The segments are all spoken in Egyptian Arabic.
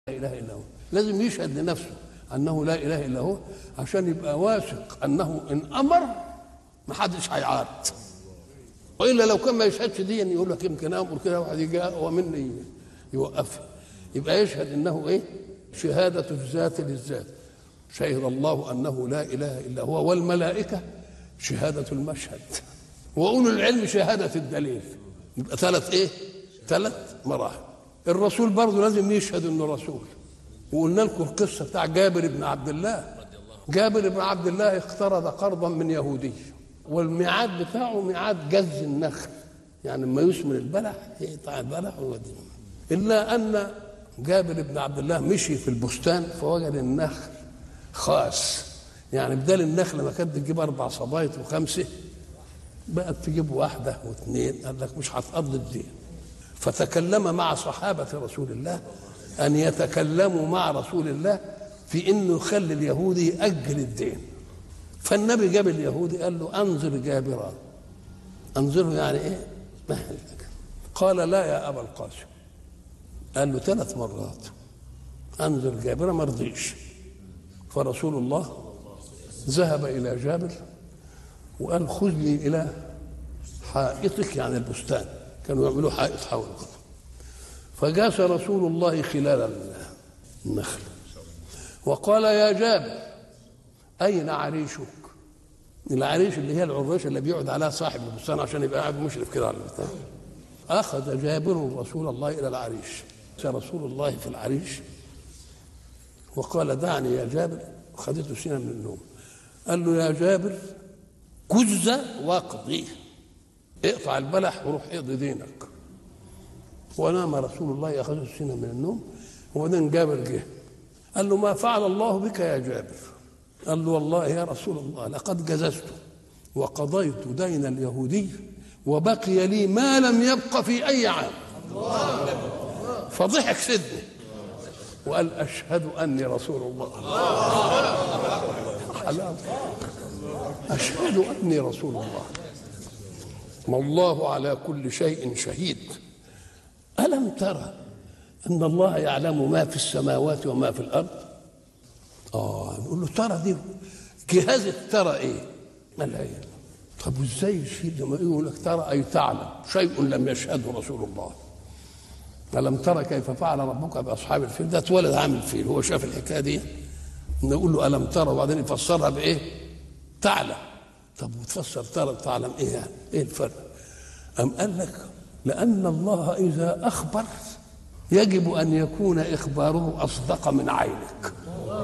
لا اله الا هو لازم يشهد لنفسه انه لا اله الا هو عشان يبقى واثق انه ان امر ما حدش هيعارض والا لو كان ما يشهدش دي يقول لك يمكن امر كده واحد يجي ومني يوقفها يبقى يشهد انه ايه شهاده الذات للذات شهد الله انه لا اله الا هو والملائكه شهاده المشهد واولو العلم شهاده الدليل يبقى ثلاث ايه ثلاث مراحل الرسول برضه لازم يشهد انه رسول وقلنا لكم القصه بتاع جابر بن عبد الله جابر بن عبد الله اقترض قرضا من يهودي والميعاد بتاعه ميعاد جز النخل يعني لما يثمر البلح يقطع البلح ويوديه الا ان جابر بن عبد الله مشي في البستان فوجد النخل خاص يعني بدال النخله ما كانت تجيب اربع صبايط وخمسه بقت تجيب واحده واثنين قال لك مش هتقضي الدين فتكلم مع صحابه رسول الله ان يتكلموا مع رسول الله في انه يخلي اليهودي ياجل الدين فالنبي جاب اليهودي قال له انظر جابرا انظره يعني ايه مهل قال لا يا ابا القاسم قال له ثلاث مرات انظر جابرا ما رضيش فرسول الله ذهب الى جابر وقال خذني الى حائطك يعني البستان كانوا يعملوا حائط حول فجاس رسول الله خلال النخل وقال يا جابر أين عريشك؟ العريش اللي هي العريش اللي بيقعد عليها صاحب البستان عشان يبقى قاعد مشرف كده على البستان أخذ جابر رسول الله إلى العريش رسول الله في العريش وقال دعني يا جابر خدته سنة من النوم قال له يا جابر كز واقضي اقطع البلح وروح اقضي دينك ونام رسول الله اخذه سنة من النوم وبعدين جابر جه قال له ما فعل الله بك يا جابر قال له والله يا رسول الله لقد جززت وقضيت دين اليهودي وبقي لي ما لم يبق في اي عام فضحك سيدنا وقال اشهد اني رسول الله حلال اشهد اني رسول الله ما الله على كل شيء شهيد الم ترى ان الله يعلم ما في السماوات وما في الارض اه نقول له ترى دي جهاز الترى ايه قال ايه طب وازاي يشيل لما يقول لك ترى اي تعلم شيء لم يشهده رسول الله ألم ترى كيف فعل ربك بأصحاب الفيل ده اتولد عامل فيل هو شاف الحكاية دي نقول له ألم ترى وبعدين يفسرها بإيه تعلم طب وتفسر ترى تعلم إيه يعني إيه الفرق أم قال لك لأن الله إذا أخبر يجب أن يكون إخباره أصدق من عينك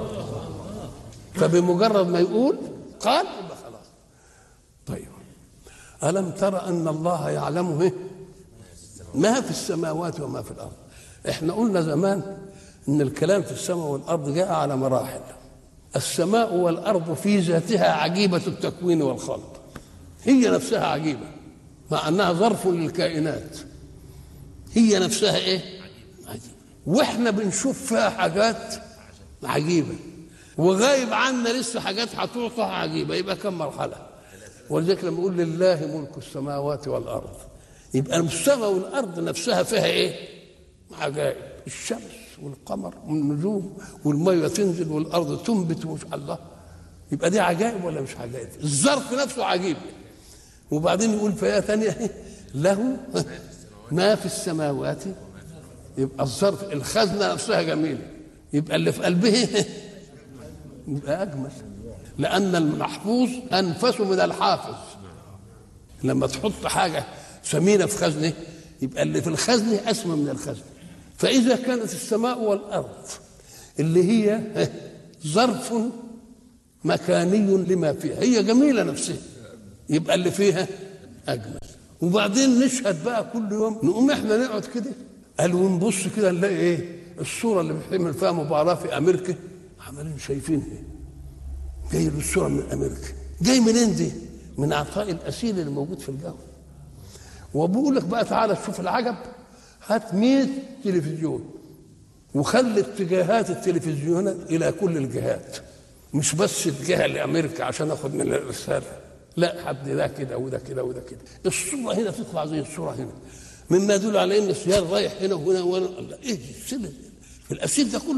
فبمجرد ما يقول قال يبقى خلاص طيب ألم ترى أن الله يعلمه إيه ما في السماوات وما في الارض احنا قلنا زمان ان الكلام في السماء والارض جاء على مراحل السماء والارض في ذاتها عجيبه التكوين والخلق هي نفسها عجيبه مع انها ظرف للكائنات هي نفسها ايه عجيبة. واحنا بنشوف فيها حاجات عجيبه وغايب عنا لسه حاجات هتعطى عجيبه يبقى كم مرحله ولذلك لما يقول لله ملك السماوات والارض يبقى السماء والارض نفسها فيها ايه؟ عجائب الشمس والقمر والنجوم والميه تنزل والارض تنبت ومش الله يبقى دي عجائب ولا مش عجائب؟ الظرف نفسه عجيب وبعدين يقول في ايه ثانيه له ما في السماوات يبقى الظرف الخزنه نفسها جميله يبقى اللي في قلبه يبقى اجمل لان المحفوظ انفس من الحافظ لما تحط حاجه ثمينه في خزنه يبقى اللي في الخزنه اسمى من الخزنه فاذا كانت السماء والارض اللي هي ظرف مكاني لما فيها هي جميله نفسها يبقى اللي فيها اجمل وبعدين نشهد بقى كل يوم نقوم احنا نقعد كده قال ونبص كده نلاقي ايه الصوره اللي بيحمل فيها مباراه في امريكا عمالين شايفينها جاي الصوره من امريكا جاي منين دي؟ من عطاء الاسيل اللي موجود في الجو وبقول لك بقى تعالى تشوف العجب هات 100 تلفزيون وخلي اتجاهات التلفزيونات الى كل الجهات مش بس الجهه لامريكا عشان اخد من الرساله لا حد ده كده وده كده وده كده الصوره هنا تطلع زي الصوره هنا مما يدل على ان السيار رايح هنا وهنا وهنا ايه السنه في الاسير ده كله